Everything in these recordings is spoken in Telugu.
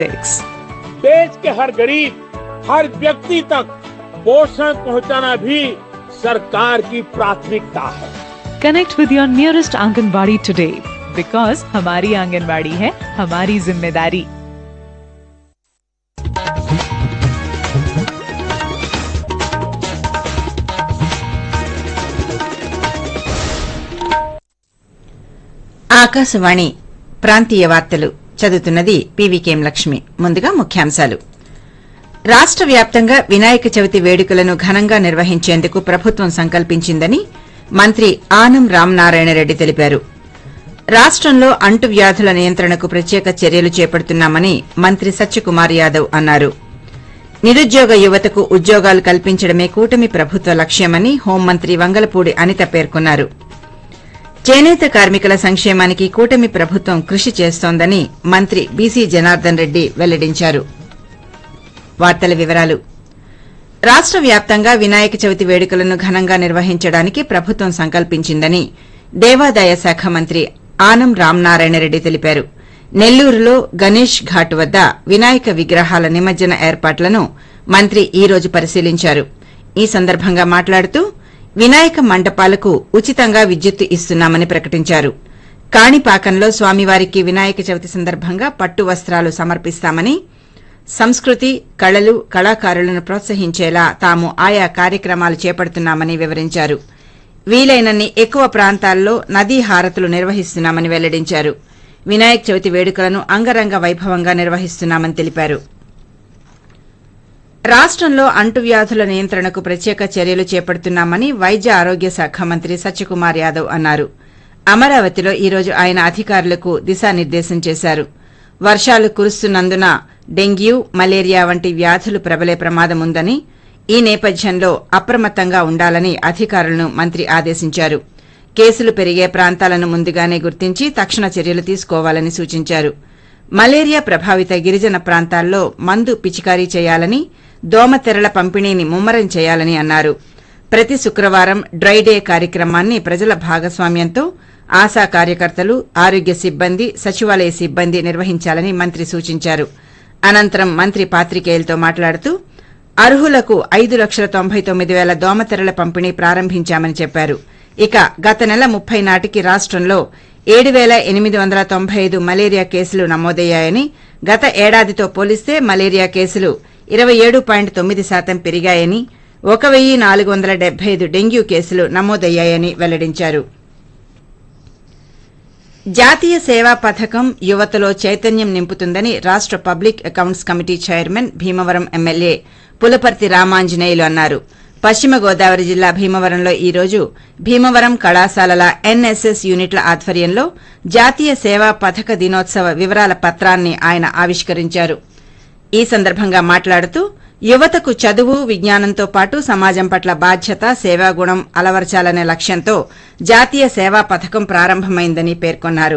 देश के हर गरीब हर व्यक्ति तक पोषण पहुंचाना भी सरकार की प्राथमिकता है Connect with your nearest Anganwadi today because हमारी आंगनबाड़ी है हमारी जिम्मेदारी ఆకాశవాణి ప్రాంతీయ వార్తలు చదువుతున్నది పీవీకేం లక్ష్మి ముందుగా ముఖ్యాంశాలు రాష్ట్ర వ్యాప్తంగా వినాయక చవితి వేడుకలను ఘనంగా నిర్వహించేందుకు ప్రభుత్వం సంకల్పించిందని మంత్రి ఆనం రామనారాయణ రెడ్డి తెలిపారు రాష్టంలో అంటువ్యాధుల నియంత్రణకు ప్రత్యేక చర్యలు చేపడుతున్నామని మంత్రి సత్యకుమార్ యాదవ్ అన్నారు నిరుద్యోగ యువతకు ఉద్యోగాలు కల్పించడమే కూటమి ప్రభుత్వ లక్ష్యమని హోంమంత్రి వంగలపూడి అనిత పేర్కొన్నారు చేనేత కార్మికుల సంక్షేమానికి కూటమి ప్రభుత్వం కృషి చేస్తోందని మంత్రి బీసీ జనార్దన్ రెడ్డి వెల్లడించారు వార్తల వివరాలు రాష్ట్ర వ్యాప్తంగా వినాయక చవితి వేడుకలను ఘనంగా నిర్వహించడానికి ప్రభుత్వం సంకల్పించిందని దేవాదాయ శాఖ మంత్రి ఆనం రామనారాయణ రెడ్డి తెలిపారు నెల్లూరులో గణేష్ ఘాట్ వద్ద వినాయక విగ్రహాల నిమజ్జన ఏర్పాట్లను మంత్రి ఈ రోజు పరిశీలించారు ఈ సందర్భంగా మాట్లాడుతూ వినాయక మండపాలకు ఉచితంగా విద్యుత్తు ఇస్తున్నామని ప్రకటించారు కాణిపాకంలో స్వామివారికి వినాయక చవితి సందర్భంగా పట్టు వస్త్రాలు సమర్పిస్తామని సంస్కృతి కళలు కళాకారులను ప్రోత్సహించేలా తాము ఆయా కార్యక్రమాలు చేపడుతున్నామని వివరించారు వీలైనన్ని ఎక్కువ ప్రాంతాల్లో నదీ హారతులు నిర్వహిస్తున్నామని వెల్లడించారు వినాయక చవితి వేడుకలను అంగరంగ వైభవంగా నిర్వహిస్తున్నామని తెలిపారు రాష్టంలో అంటువ్యాధుల నియంత్రణకు ప్రత్యేక చర్యలు చేపడుతున్నామని వైద్య ఆరోగ్య శాఖ మంత్రి సత్యకుమార్ యాదవ్ అన్నారు అమరావతిలో ఈ రోజు ఆయన అధికారులకు దిశానిర్దేశం చేశారు వర్షాలు కురుస్తున్నందున డెంగ్యూ మలేరియా వంటి వ్యాధులు ప్రబలే ప్రమాదం ఉందని ఈ నేపథ్యంలో అప్రమత్తంగా ఉండాలని అధికారులను మంత్రి ఆదేశించారు కేసులు పెరిగే ప్రాంతాలను ముందుగానే గుర్తించి తక్షణ చర్యలు తీసుకోవాలని సూచించారు మలేరియా ప్రభావిత గిరిజన ప్రాంతాల్లో మందు పిచికారీ చేయాలని దోమతెరల పంపిణీని ముమ్మరం చేయాలని అన్నారు ప్రతి శుక్రవారం డ్రై డే కార్యక్రమాన్ని ప్రజల భాగస్వామ్యంతో ఆశా కార్యకర్తలు ఆరోగ్య సిబ్బంది సచివాలయ సిబ్బంది నిర్వహించాలని మంత్రి సూచించారు అనంతరం మంత్రి పాత్రికేయులతో మాట్లాడుతూ అర్హులకు ఐదు లక్షల తొంభై తొమ్మిది వేల దోమతెరల పంపిణీ ప్రారంభించామని చెప్పారు ఇక గత నెల ముప్పై నాటికి రాష్టంలో ఏడు వేల ఎనిమిది వందల తొంభై ఐదు మలేరియా కేసులు నమోదయ్యాయని గత ఏడాదితో పోలిస్తే మలేరియా కేసులు ఇరవై ఏడు పాయింట్ తొమ్మిది శాతం పెరిగాయని ఒక వెయ్యి నాలుగు వందల డెబ్బై ఐదు డెంగ్యూ కేసులు నమోదయ్యాయని వెల్లడించారు జాతీయ సేవా పథకం యువతలో చైతన్యం నింపుతుందని రాష్ట public accounts committee chairman Bhimavaram MLA Pulaparthi Ramanjaneyulu అన్నారు పశ్చిమ గోదావరి జిల్లా భీమవరంలో ఈ రోజు భీమవరం కళాశాలల ఎన్ఎస్ఎస్ యూనిట్ల ఆధ్వర్యంలో జాతీయ సేవా పథక దినోత్సవ వివరాల పత్రాన్ని ఆయన ఆవిష్కరించారు ఈ సందర్భంగా మాట్లాడుతూ యువతకు చదువు విజ్ఞానంతో పాటు సమాజం పట్ల బాధ్యత సేవాగుణం అలవర్చాలనే లక్ష్యంతో జాతీయ సేవా పథకం ప్రారంభమైందని పేర్కొన్నారు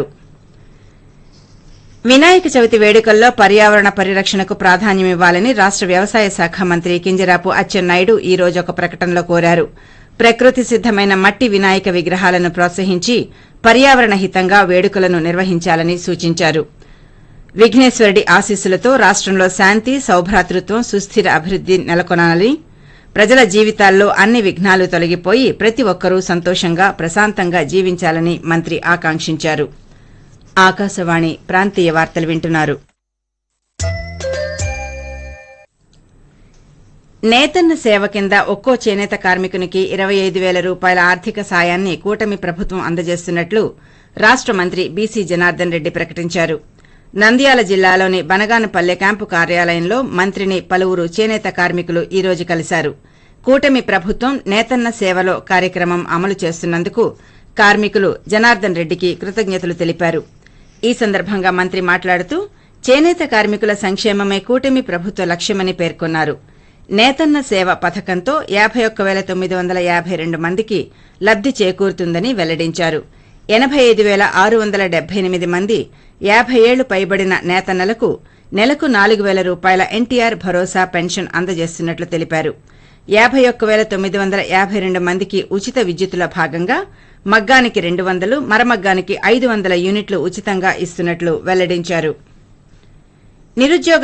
వినాయక చవితి వేడుకల్లో పర్యావరణ పరిరక్షణకు ప్రాధాన్యమివ్వాలని రాష్ట వ్యవసాయ శాఖ మంత్రి కింజరాపు అచ్చెన్నాయుడు ఈ రోజు ఒక ప్రకటనలో కోరారు ప్రకృతి సిద్దమైన మట్టి వినాయక విగ్రహాలను ప్రోత్సహించి పర్యావరణ హితంగా వేడుకలను నిర్వహించాలని సూచించారు విఘ్నేశ్వరుడి ఆశీస్సులతో రాష్టంలో శాంతి సౌభ్రాతృత్వం సుస్థిర అభివృద్ది నెలకొనాలని ప్రజల జీవితాల్లో అన్ని విఘ్నాలు తొలగిపోయి ప్రతి ఒక్కరూ సంతోషంగా ప్రశాంతంగా జీవించాలని మంత్రి ఆకాంక్షించారు ఆకాశవాణి ప్రాంతీయ వార్తలు వింటున్నారు నేతన్న సేవ కింద ఒక్కో చేనేత కార్మికునికి ఇరవై ఐదు వేల రూపాయల ఆర్థిక సాయాన్ని కూటమి ప్రభుత్వం అందజేస్తున్నట్లు రాష్ట మంత్రి బీసీ జనార్దన్ రెడ్డి ప్రకటించారు నంద్యాల జిల్లాలోని బనగానపల్లె క్యాంపు కార్యాలయంలో మంత్రిని పలువురు చేనేత కార్మికులు ఈ రోజు కలిశారు కూటమి ప్రభుత్వం నేతన్న సేవలో కార్యక్రమం అమలు చేస్తున్నందుకు కార్మికులు జనార్దన్ రెడ్డికి కృతజ్ఞతలు తెలిపారు ఈ సందర్భంగా మంత్రి మాట్లాడుతూ చేనేత కార్మికుల సంక్షేమమే కూటమి ప్రభుత్వ లక్ష్యమని పేర్కొన్నారు నేతన్న సేవ పథకంతో యాభై ఒక్క వేల తొమ్మిది వందల యాభై రెండు మందికి లబ్ది చేకూరుతుందని వెల్లడించారు ఎనబై ఐదు వేల ఆరు వందల డెబ్బై ఎనిమిది మంది యాభై ఏళ్లు పైబడిన నేతన్నలకు నెలకు నాలుగు వేల రూపాయల ఎన్టీఆర్ భరోసా పెన్షన్ అందజేస్తున్నట్లు తెలిపారు యాభై ఒక్క వేల తొమ్మిది వందల యాభై రెండు మందికి ఉచిత విద్యుత్తులో భాగంగా మగ్గానికి రెండు వందలు మరమగ్గానికి ఐదు వందల యూనిట్లు ఉచితంగా ఇస్తున్నట్లు వెల్లడించారు నిరుద్యోగ